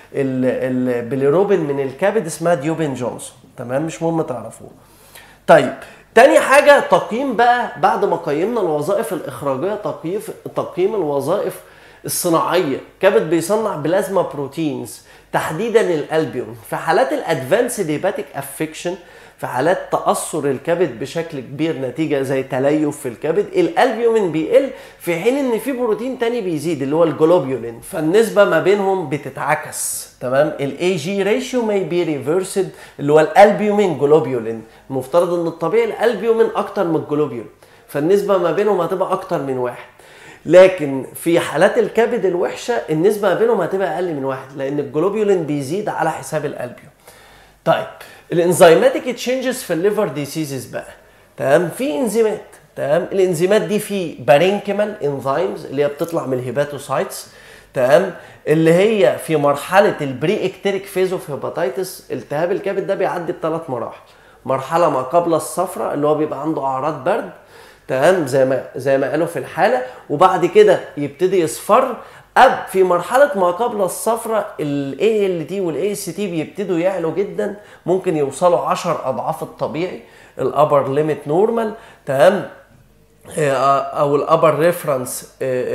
البيليروبين من الكبد اسمها ديوبين جونسون تمام مش مهم تعرفوه طيب تاني حاجة تقييم بقى بعد ما قيمنا الوظائف الإخراجية تقييم تقييم الوظائف الصناعيه كبد بيصنع بلازما بروتينز تحديدا الالبيوم في حالات الادفانسد هيباتيك افكشن في حالات تاثر الكبد بشكل كبير نتيجه زي تليف في الكبد الالبيومين بيقل في حين ان في بروتين تاني بيزيد اللي هو الجلوبيولين فالنسبه ما بينهم بتتعكس تمام الاي جي ريشيو ماي بي ريفرسد اللي هو الالبيومين جلوبيولين المفترض ان الطبيعي الالبيومين اكتر من الجلوبيولين فالنسبه ما بينهم هتبقى اكتر من واحد لكن في حالات الكبد الوحشه النسبه ما بينهم هتبقى اقل من واحد لان الجلوبيولين بيزيد على حساب الالبيوم طيب الانزيماتيك تشينجز في الليفر ديسيزز بقى تمام في انزيمات تمام الانزيمات دي في بارينكيمال انزيمز اللي هي بتطلع من الهيباتوسايتس تمام اللي هي في مرحله البري اكتيريك فيز اوف هيباتيتس التهاب الكبد ده بيعدي بثلاث مراحل مرحله ما قبل الصفرة اللي هو بيبقى عنده اعراض برد تمام زي ما زي ما قالوا في الحاله وبعد كده يبتدي يصفر اب في مرحله ما قبل الصفرة الاي ال تي والاي اس تي بيبتدوا يعلوا جدا ممكن يوصلوا 10 اضعاف الطبيعي الابر ليميت نورمال تمام او الابر ريفرنس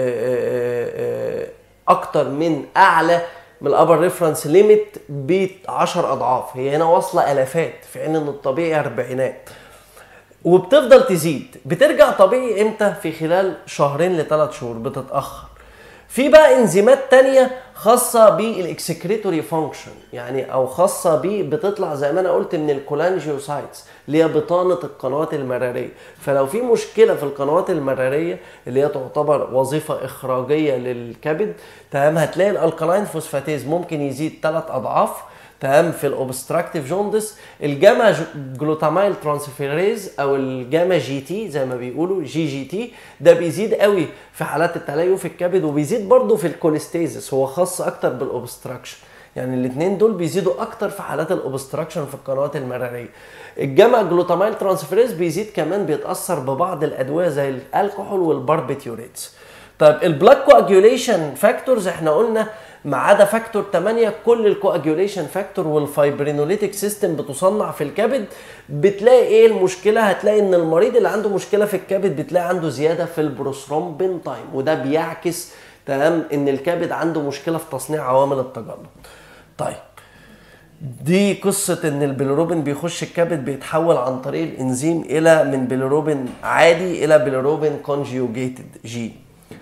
اكتر من اعلى من الابر ريفرنس ليميت ب 10 اضعاف هي هنا واصله الافات في حين ان الطبيعي اربعينات وبتفضل تزيد بترجع طبيعي امتى في خلال شهرين لثلاث شهور بتتاخر في بقى انزيمات تانية خاصة بالاكسكريتوري فانكشن يعني او خاصة ب بتطلع زي ما انا قلت من الكولانجيوسايتس اللي هي بطانة القنوات المرارية فلو في مشكلة في القنوات المرارية اللي هي تعتبر وظيفة اخراجية للكبد تمام هتلاقي الالكالاين فوسفاتيز ممكن يزيد ثلاث اضعاف تمام في الاوبستراكتيف جوندس الجاما جلوتامايل ترانسفيريز او الجاما جي تي زي ما بيقولوا جي جي تي ده بيزيد قوي في حالات التليف في الكبد وبيزيد برضه في الكوليستيزس هو خاص اكتر بالاوبستراكشن يعني الاثنين دول بيزيدوا اكتر في حالات الاوبستراكشن في القنوات المراريه الجاما جلوتامايل ترانسفيريز بيزيد كمان بيتاثر ببعض الادويه زي الكحول والباربيتيوريتس طيب البلاك كواجيوليشن فاكتورز احنا قلنا ما عدا فاكتور 8 كل الكواجيوليشن فاكتور والفايبرينوليتيك سيستم بتصنع في الكبد بتلاقي ايه المشكله هتلاقي ان المريض اللي عنده مشكله في الكبد بتلاقي عنده زياده في البروثرومبين تايم وده بيعكس تمام ان الكبد عنده مشكله في تصنيع عوامل التجلط طيب دي قصة ان البيلروبين بيخش الكبد بيتحول عن طريق الانزيم الى من بيلروبين عادي الى بيلروبين كونجيوجيتد جين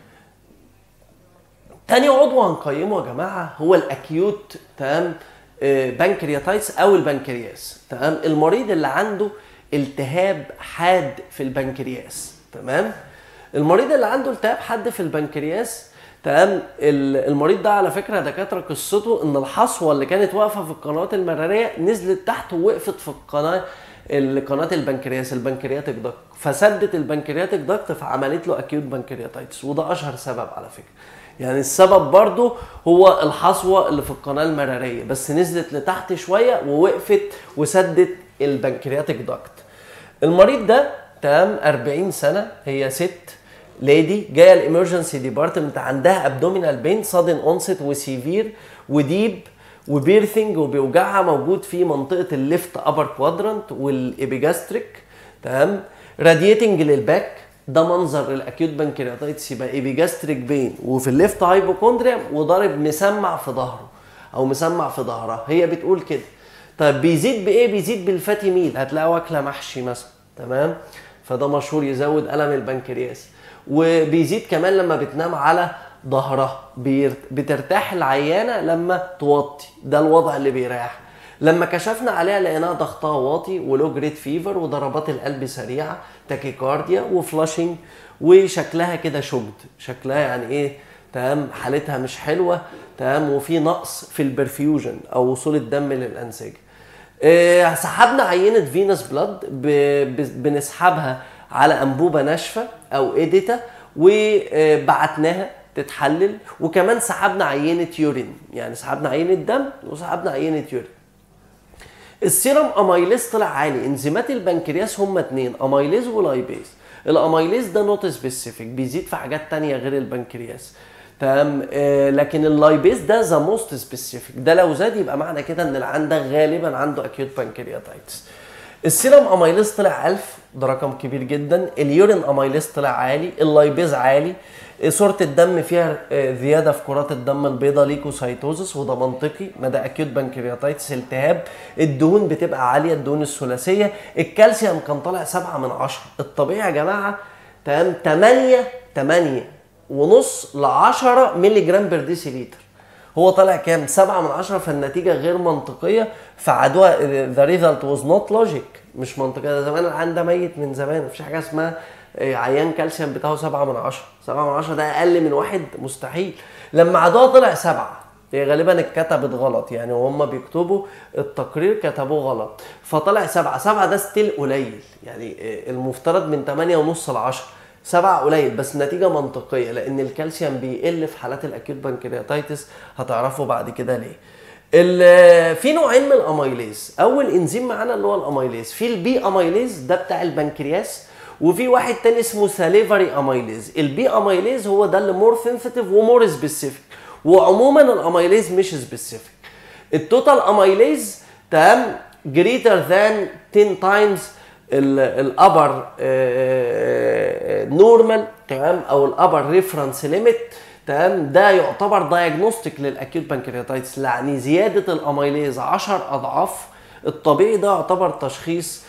تاني عضو هنقيمه يا جماعه هو الاكيوت تمام بنكرياتايتس او البنكرياس تمام المريض اللي عنده التهاب حاد في البنكرياس تمام المريض اللي عنده التهاب حاد في البنكرياس تمام المريض ده على فكره دكاتره قصته ان الحصوه اللي كانت واقفه في القنوات المراريه نزلت تحت ووقفت في القناه قناه البنكرياس البنكرياتيك دكت فسدت البنكرياتيك دكت فعملت له اكيوت بنكرياتايتس وده اشهر سبب على فكره يعني السبب برضو هو الحصوة اللي في القناة المرارية بس نزلت لتحت شوية ووقفت وسدت البنكرياتيك داكت المريض ده تمام 40 سنة هي ست ليدي جايه الامرجنسي ديبارتمنت عندها ابدومينال بين سادن اونست وسيفير وديب وبيرثنج وبيوجعها موجود في منطقه الليفت ابر كوادرانت والابيجاستريك تمام راديتنج للباك ده منظر الاكيوت بنكرياتايتس يبقى ايبيجاستريك بين وفي الليفت هايبوكوندريا وضارب مسمع في ظهره او مسمع في ظهرها هي بتقول كده طيب بيزيد بايه بيزيد بالفاتي ميل هتلاقي واكله محشي مثلا تمام فده مشهور يزود الم البنكرياس وبيزيد كمان لما بتنام على ظهرها بترتاح العيانه لما توطي ده الوضع اللي بيريح لما كشفنا عليها لقيناها ضغطها واطي ولو جريد فيفر وضربات القلب سريعه تاكيكارديا وفلاشنج وشكلها كده شجد شكلها يعني ايه تمام حالتها مش حلوه تمام وفي نقص في البرفيوجن او وصول الدم للانسجه إيه سحبنا عينه فينوس بلاد بنسحبها على انبوبه ناشفه او اديتا وبعتناها تتحلل وكمان سحبنا عينه يورين يعني سحبنا عينه دم وسحبنا عينه يورين السيرم اميليز طلع عالي انزيمات البنكرياس هم اتنين اميليز ولايبيز الاميليز ده نوت سبيسيفيك بيزيد في حاجات تانية غير البنكرياس تمام آه لكن اللايبيز ده ذا موست سبيسيفيك ده لو زاد يبقى معنى كده ان اللي عندك غالبا عنده اكيوت بنكرياتايتس السيرم اميليز طلع 1000 ده رقم كبير جدا اليورين اميليز طلع عالي اللايبيز عالي صورة الدم فيها آه، زيادة في كرات الدم البيضاء ليكوسايتوزس وده منطقي ما ده اكيوت بنكرياتايتس التهاب الدهون بتبقى عالية الدهون الثلاثية الكالسيوم كان طالع 7 من 10 الطبيعي يا جماعة تمام 8 8 ونص ل 10 مللي جرام بير ديسيليتر هو طالع كام 7 من 10 فالنتيجة غير منطقية فعدوها ذا ريزلت واز نوت لوجيك مش منطقية ده زمان العيان ده ميت من زمان مفيش حاجة اسمها آه، عيان كالسيوم بتاعه 7 من 10 7 من 10 ده اقل من واحد مستحيل لما عدوها طلع 7 هي غالبا اتكتبت غلط يعني وهم بيكتبوا التقرير كتبوه غلط فطلع 7 7 ده ستيل قليل يعني آه، المفترض من 8 ونص ل 10 سبعة قليل بس نتيجة منطقية لأن الكالسيوم بيقل في حالات الأكيوت بنكرياتايتس هتعرفوا بعد كده ليه. ال- في نوعين من الاميليز اول انزيم معانا اللي هو الاميليز في البي اميليز ده بتاع البنكرياس وفي واحد تاني اسمه ساليفري اميليز البي اميليز هو ده اللي مور سنسيتيف ومور سبيسيفيك وعموما الاميليز مش سبيسيفيك التوتال اميليز تمام جريتر ذان 10 تايمز الابر نورمال تمام او الابر ريفرنس ليميت تمام ده يعتبر دايجنوستيك للاكيوت بنكرياتايتس يعني زياده الاميليز 10 اضعاف الطبيعي ده يعتبر تشخيص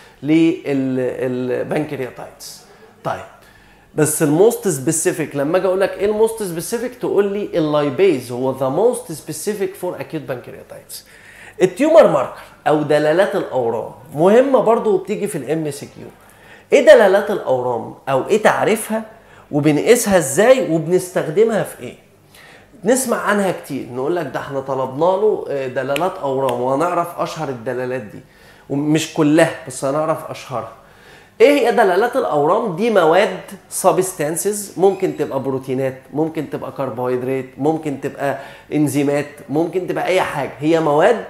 للبنكرياتايتس طيب بس الموست سبيسيفيك لما اجي اقول لك ايه الموست سبيسيفيك تقول لي اللايبيز هو ذا موست سبيسيفيك فور اكيوت بنكرياتايتس التيومر ماركر او دلالات الاورام مهمه برضو وبتيجي في الام سي كيو ايه دلالات الاورام او ايه تعريفها وبنقيسها ازاي وبنستخدمها في ايه نسمع عنها كتير نقول لك ده احنا طلبنا له آه، دلالات اورام وهنعرف اشهر الدلالات دي ومش كلها بس هنعرف اشهرها ايه هي دلالات الاورام دي مواد سبستانسز ممكن تبقى بروتينات ممكن تبقى كربوهيدرات ممكن تبقى انزيمات ممكن تبقى اي حاجه هي مواد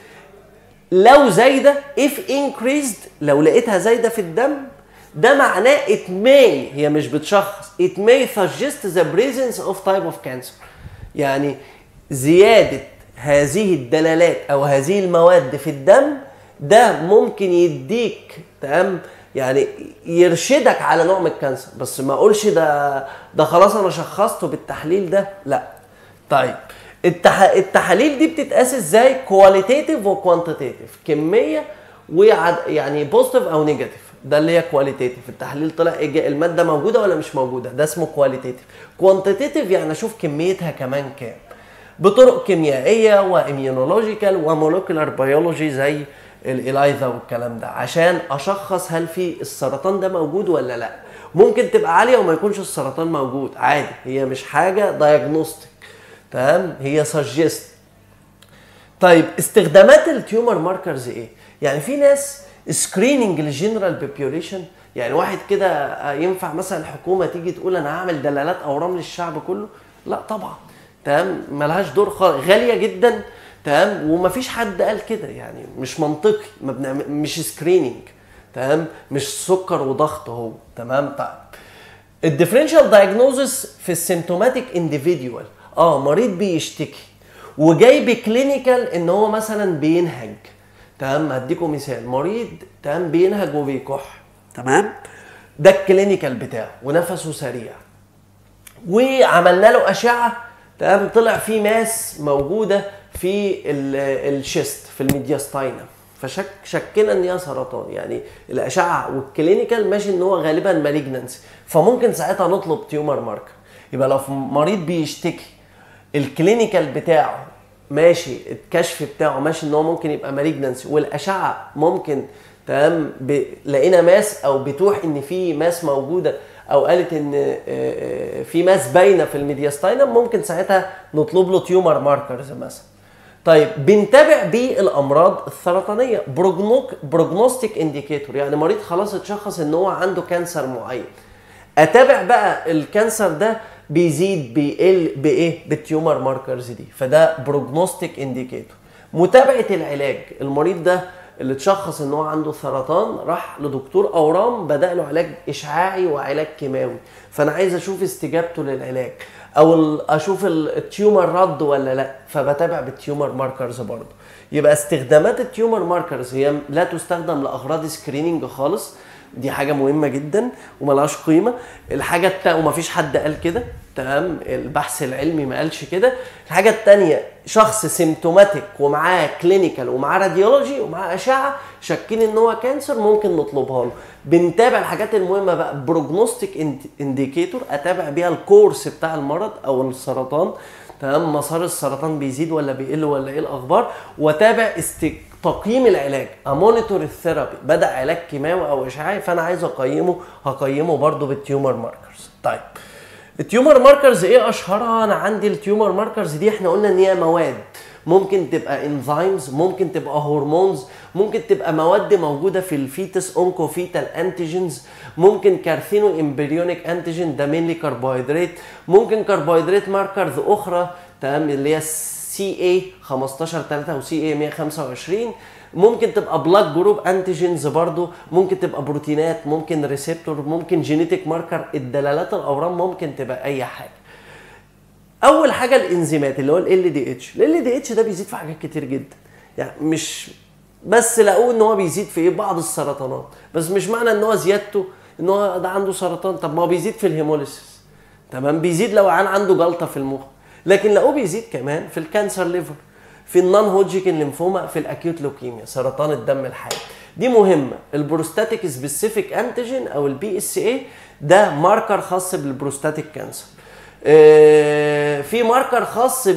لو زايده if increased لو لقيتها زايده في الدم ده معناه it may هي مش بتشخص it may suggest the presence of type of cancer يعني زياده هذه الدلالات او هذه المواد في الدم ده ممكن يديك تمام يعني يرشدك على نوع من الكانسر بس ما اقولش ده ده خلاص انا شخصته بالتحليل ده لا طيب التح... التحاليل دي بتتقاس ازاي كواليتيتيف وكوانتيتيف كميه ويعد... يعني بوزيتيف او نيجاتيف ده اللي هي كواليتيتيف التحليل طلع إيجا- الماده موجوده ولا مش موجوده ده اسمه كواليتيتيف كوانتيتيف يعني اشوف كميتها كمان كام بطرق كيميائيه واميونولوجيكال ومولكيولار بيولوجي زي الالايزا والكلام ده عشان اشخص هل في السرطان ده موجود ولا لا ممكن تبقى عاليه وما يكونش السرطان موجود عادي هي مش حاجه دايجنوستيك تمام هي سجست طيب استخدامات التيومر ماركرز ايه يعني في ناس سكريننج للجنرال بوبيوليشن يعني واحد كده آه، ينفع مثلا الحكومه تيجي تقول انا هعمل دلالات اورام للشعب كله لا طبعا تمام ملهاش دور خالص غاليه جدا تمام ومفيش حد قال كده يعني مش منطقي ما بنعمل مش سكريننج تمام مش سكر وضغط هو تمام طيب الديفرنشال دايجنوزس في السيمتوماتيك انديفيديوال اه مريض بيشتكي وجاي بكلينيكال ان هو مثلا بينهج تمام هديكم مثال مريض تمام بينهج وبيكح تمام ده الكلينيكال بتاعه ونفسه سريع وعملنا له اشعه تمام طلع في ماس موجوده في ال- الشيست في الميدياستاينم فشك شكنا ان هي سرطان يعني الاشعه والكلينيكال ماشي ان هو غالبا مالجنانسي فممكن ساعتها نطلب تيومر ماركر يبقى لو في مريض بيشتكي الكلينيكال بتاعه ماشي الكشف بتاعه ماشي ان هو ممكن يبقى مالجنانسي والاشعه ممكن تمام ب- لقينا ماس او بتوح ان في ماس موجوده او قالت ان آه، آه، في ماس باينه في الميدياستاينم ممكن ساعتها نطلب له تيومر ماركرز مثلا طيب بنتابع بيه الامراض السرطانيه بروجنوك بروجنوستيك انديكيتور يعني مريض خلاص اتشخص ان هو عنده كانسر معين اتابع بقى الكانسر ده بيزيد بيقل بايه بالتيومر ماركرز دي فده بروجنوستيك انديكيتور متابعه العلاج المريض ده اللي اتشخص ان هو عنده سرطان راح لدكتور اورام بدا له علاج اشعاعي وعلاج كيماوي فانا عايز اشوف استجابته للعلاج او ال- اشوف ال- التيومر رد ولا لا فبتابع بالتيومر ماركرز برضه يبقى استخدامات التيومر ماركرز هي لا تستخدم لاغراض سكريننج خالص دي حاجه مهمه جدا وملهاش قيمه الحاجه التانية ومفيش حد قال كده تمام البحث العلمي ما قالش كده الحاجه الثانيه شخص سيمتوماتيك ومعاه كلينيكال ومعاه راديولوجي ومعاه اشعه شاكين ان هو كانسر ممكن نطلبها له بنتابع الحاجات المهمه بقى بروجنوستيك انديكيتور اتابع بيها الكورس بتاع المرض او السرطان تمام مسار السرطان بيزيد ولا بيقل ولا ايه الاخبار واتابع است... تقييم العلاج امونيتور الثيرابي بدا علاج كيماوي او اشعاعي فانا عايز اقيمه هقيمه برده بالتيومر ماركرز طيب التيومر ماركرز ايه اشهرها انا عندي التيومر ماركرز دي احنا قلنا ان هي مواد ممكن تبقى انزيمز ممكن تبقى هرمونز ممكن تبقى مواد موجوده في الفيتس اونكو فيتال انتيجينز ممكن كارثينو امبريونيك انتيجين ده مينلي كربوهيدرات ممكن كربوهيدرات ماركرز اخرى تمام اللي هي سي اي 15 3 وسي اي 125 ممكن تبقى بلاك جروب انتيجينز برضو ممكن تبقى بروتينات ممكن ريسبتور ممكن جينيتك ماركر الدلالات الاورام ممكن تبقى اي حاجه اول حاجه الانزيمات اللي هو ال دي اتش ال دي اتش ده بيزيد في حاجات كتير جدا يعني مش بس لقوه ان هو بيزيد في ايه بعض السرطانات بس مش معنى ان هو زيادته ان هو ده عنده سرطان طب ما هو بيزيد في الهيموليسيس تمام بيزيد لو عن عنده جلطه في المخ لكن لقوه بيزيد كمان في الكانسر ليفر في النون هوجيكن ليمفوما في الاكيوت لوكيميا سرطان الدم الحاد دي مهمه البروستاتيك سبيسيفيك انتيجين او البي اس اي ده ماركر خاص بالبروستاتيك كانسر آه، في ماركر خاص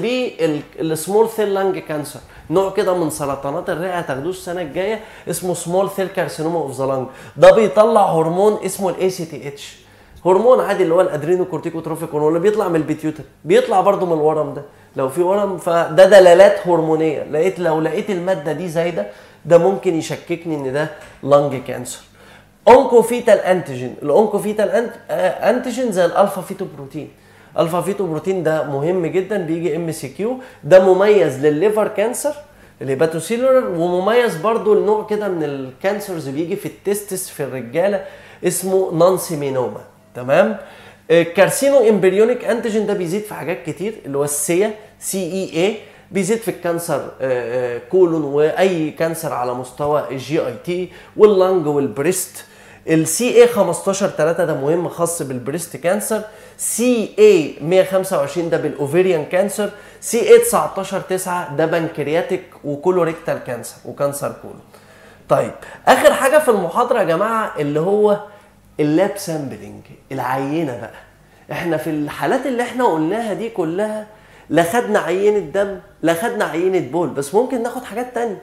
بالسمول سيل لانج كانسر نوع كده من سرطانات الرئه هتاخدوه السنه الجايه اسمه سمول سيل كارسينوما اوف ذا لانج ده بيطلع هرمون اسمه الاي سي تي اتش هرمون عادي اللي هو الادرينو كورتيكوتروفيك هرمون اللي بيطلع من البيتيوتر بيطلع برده من الورم ده لو في ورم فده دلالات هرمونيه لقيت لو لقيت الماده دي زايده ده ممكن يشككني ان ده لانج كانسر اونكوفيتال انتيجين الاونكوفيتال انتيجين زي الالفا فيتو بروتين الفا فيتو بروتين ده مهم جدا بيجي ام سي كيو ده مميز للليفر كانسر الهيباتوسيلولر ومميز برضو لنوع كده من الكانسرز بيجي في التستس في الرجاله اسمه نون سيمينوما تمام الكارسينو امبريونيك انتيجين ده بيزيد في حاجات كتير اللي هو السيا سي اي اي بيزيد في الكانسر كولون واي كانسر على مستوى الجي اي تي واللنج والبريست السي اي 15 3 ده مهم خاص بالبريست كانسر سي اي 125 ده بالاوفيريان كانسر سي اي 19 9 ده بنكرياتيك وكولوريكتال كانسر وكانسر كولون طيب اخر حاجه في المحاضره يا جماعه اللي هو اللاب سامبلنج العينه بقى احنا في الحالات اللي احنا قلناها دي كلها لا خدنا عينه دم لا خدنا عينه بول بس ممكن ناخد حاجات تانية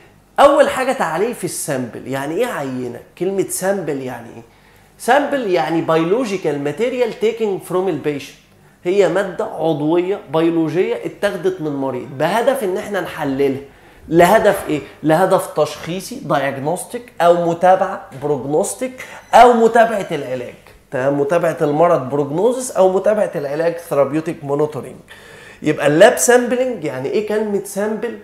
اول حاجه تعريف السامبل يعني ايه عينه كلمه سامبل يعني ايه سامبل يعني بيولوجيكال ماتيريال تيكينج فروم البيشنت هي ماده عضويه بيولوجيه اتاخدت من مريض بهدف ان احنا نحللها لهدف ايه؟ لهدف تشخيصي دايجنوستيك او متابعه بروجنوستيك او متابعه العلاج تمام متابعه المرض بروجنوزس او متابعه العلاج ثيرابيوتيك مونيتورنج يبقى اللاب سامبلنج يعني ايه كلمه سامبل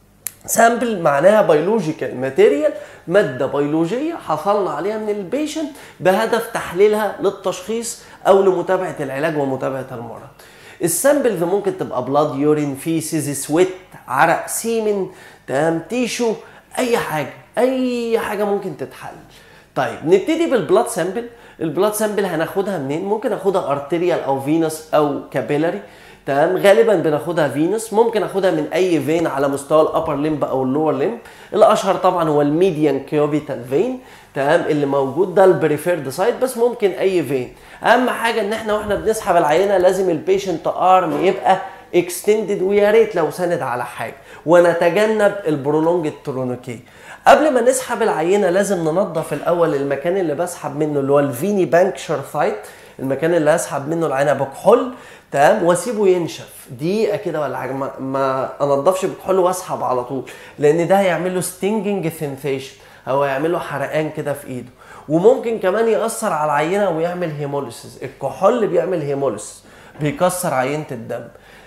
سامبل معناها بيولوجيكال ماتيريال ماده بيولوجيه حصلنا عليها من البيشنت بهدف تحليلها للتشخيص او لمتابعه العلاج ومتابعه المرض السامبلز ممكن تبقى بلاد يورين فيسز سويت عرق سيمن تمام تيشو اي حاجه اي حاجه ممكن تتحل طيب نبتدي بالبلاد سامبل البلاد سامبل هناخدها منين ممكن اخدها ارتريال او فينوس او كابيلاري تمام غالبا بناخدها فينوس ممكن اخدها من اي فين على مستوى الابر ليمب او اللور ليمب الاشهر طبعا هو الميديان كيوبيتال فين تمام اللي موجود ده البريفيرد سايت بس ممكن اي فين اهم حاجه ان احنا واحنا بنسحب العينه لازم البيشنت ارم يبقى اكستندد ويا ريت لو سند على حاجه ونتجنب البرولونج الترونيكي قبل ما نسحب العينه لازم ننظف الاول المكان اللي بسحب منه اللي هو الفيني بانكشر سايت المكان اللي هسحب منه العينه بكحول تمام واسيبه ينشف دقيقه كده ولا حاجه ما, ما انضفش بكحول واسحب على طول لان ده هيعمل له ستينجنج سنسيشن او هيعمل له حرقان كده في ايده وممكن كمان ياثر على العينه ويعمل هيموليسيس الكحول بيعمل هيموليسيس بيكسر عينه الدم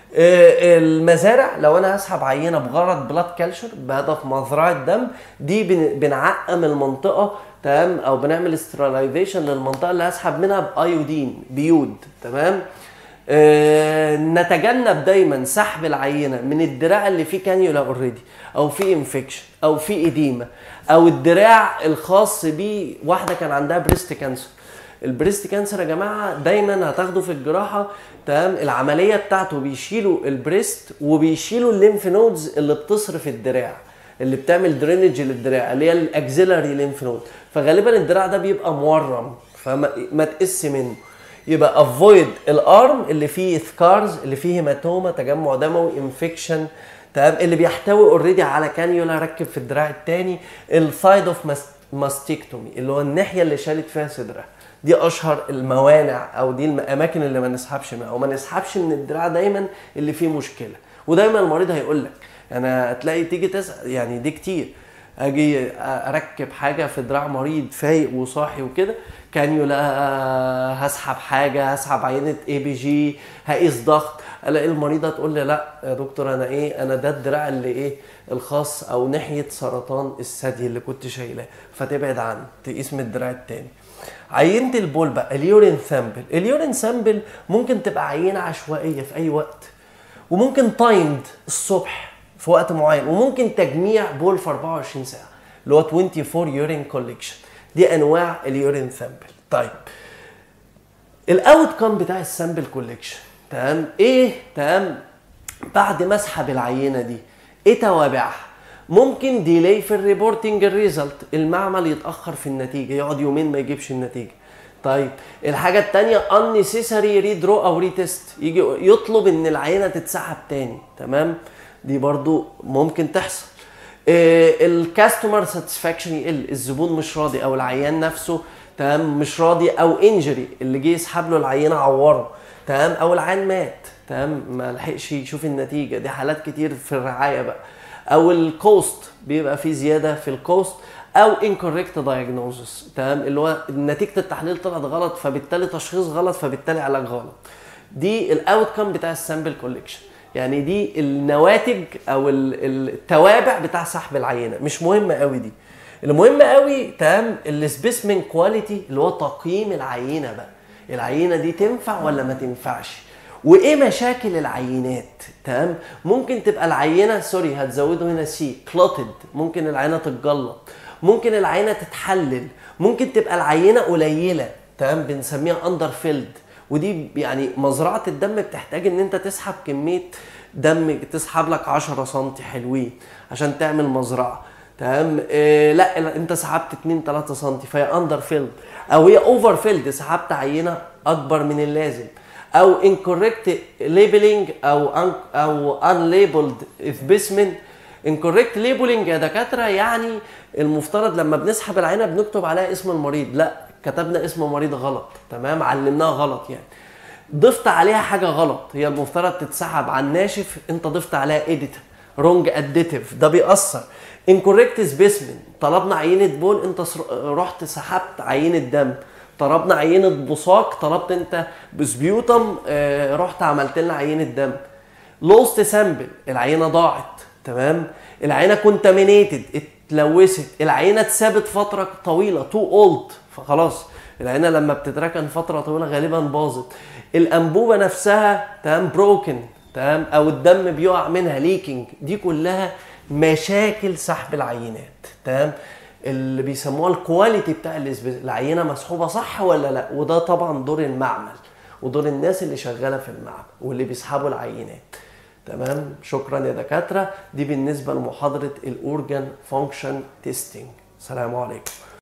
المزارع لو انا هسحب عينه بغرض بلاد كالشر بهدف مزرعه دم دي بنعقم المنطقه تمام او بنعمل استراليزيشن للمنطقه اللي هسحب منها بايودين بيود تمام آه، نتجنب دايما سحب العينه من الدراع اللي فيه كانيولا اوريدي او فيه انفكشن او فيه اديمه او الدراع الخاص بيه واحده كان عندها بريست كانسر البريست كانسر يا جماعه دايما هتاخده في الجراحه تمام العمليه بتاعته بيشيلوا البريست وبيشيلوا الليمف نودز اللي بتصرف الدراع اللي بتعمل درينج للدراع اللي هي الاكزيلاري ليمف نود فغالبا الدراع ده بيبقى مورم فما ما تقس منه يبقى افويد الارم اللي فيه سكارز اللي فيه هيماتوما تجمع دموي انفكشن تمام اللي بيحتوي اوريدي على كانيولا ركب في الدراع الثاني السايد اوف ماستيكتومي اللي هو الناحيه اللي شالت فيها صدرها دي اشهر الموانع او دي الاماكن اللي ما نسحبش منها وما نسحبش من الدراع دايما اللي فيه مشكله ودايما المريض هيقول لك انا هتلاقي تيجي تسال يعني دي كتير اجي اركب حاجه في دراع مريض فايق وصاحي وكده كانيولا هسحب حاجه هسحب عينه اي بي جي هقيس ضغط الاقي المريضه تقول لي لا يا دكتور انا ايه انا ده الدراع اللي ايه الخاص او ناحيه سرطان الثدي اللي كنت شايلاه فتبعد عنه تقيس من الدراع التاني عينه البول بقى اليورين سامبل اليورين سامبل ممكن تبقى عينه عشوائيه في اي وقت وممكن تايمد الصبح في وقت معين وممكن تجميع بول في 24 ساعه اللي هو 24 يورين كوليكشن دي انواع اليورين سامبل طيب الاوت كام بتاع السامبل كوليكشن تمام ايه تمام بعد ما اسحب العينه دي ايه توابعها ممكن ديلي في الريبورتنج الريزلت المعمل يتاخر في النتيجه يقعد يومين ما يجيبش النتيجه طيب الحاجه الثانيه unnecessary ريدرو او ريتست يجي يطلب ان العينه تتسحب تاني تمام دي برضو ممكن تحصل الكاستمر ساتسفاكشن يقل الزبون مش راضي او العيان نفسه تمام مش راضي او انجري اللي جه يسحب له العينه عوره تمام او العيان مات تمام ما لحقش يشوف النتيجه دي حالات كتير في الرعايه بقى او الكوست بيبقى في زياده في الكوست او incorrect diagnosis تمام اللي هو نتيجه التحليل طلعت غلط فبالتالي تشخيص غلط فبالتالي علاج غلط دي الاوت كام بتاع السامبل كوليكشن يعني دي النواتج او التوابع بتاع سحب العينه مش مهمه قوي دي المهم قوي تمام السبيسمن كواليتي اللي هو تقييم العينه بقى العينه دي تنفع ولا ما تنفعش وايه مشاكل العينات تمام ممكن تبقى العينه سوري هتزودوا هنا سي كلوتد ممكن العينه تتجلط ممكن العينه تتحلل ممكن تبقى العينه قليله تمام بنسميها اندر فيلد ودي يعني مزرعه الدم بتحتاج ان انت تسحب كميه دم تسحب لك 10 سم حلوين عشان تعمل مزرعه تمام إيه لا انت سحبت 2 3 سم فهي اندر فيلد او هي اوفر فيلد سحبت عينه اكبر من اللازم او incorrect labeling او un او unlabeled specimen incorrect labeling يا دكاتره يعني المفترض لما بنسحب العينه بنكتب عليها اسم المريض لا كتبنا اسم مريض غلط تمام علمناها غلط يعني ضفت عليها حاجه غلط هي المفترض تتسحب على الناشف انت ضفت عليها اديت رونج اديتيف ده بيأثر incorrect specimen طلبنا عينه بول انت رحت سحبت عينه دم طلبنا عينه بصاق طلبت انت بسبيوتم آه رحت عملت لنا عينه دم لوست سامبل العينه ضاعت تمام العينه كونتامينيتد اتلوثت العينه اتسابت فتره طويله تو اولد فخلاص العينه لما بتتركن فتره طويله غالبا باظت الانبوبه نفسها تمام بروكن تمام او الدم بيقع منها ليكينج دي كلها مشاكل سحب العينات تمام اللي بيسموها الكواليتي بتاع العينه مسحوبه صح ولا لا وده طبعا دور المعمل ودور الناس اللي شغاله في المعمل واللي بيسحبوا العينات تمام شكرا يا دكاتره دي بالنسبه لمحاضره الاورجان فانكشن تيستينج سلام عليكم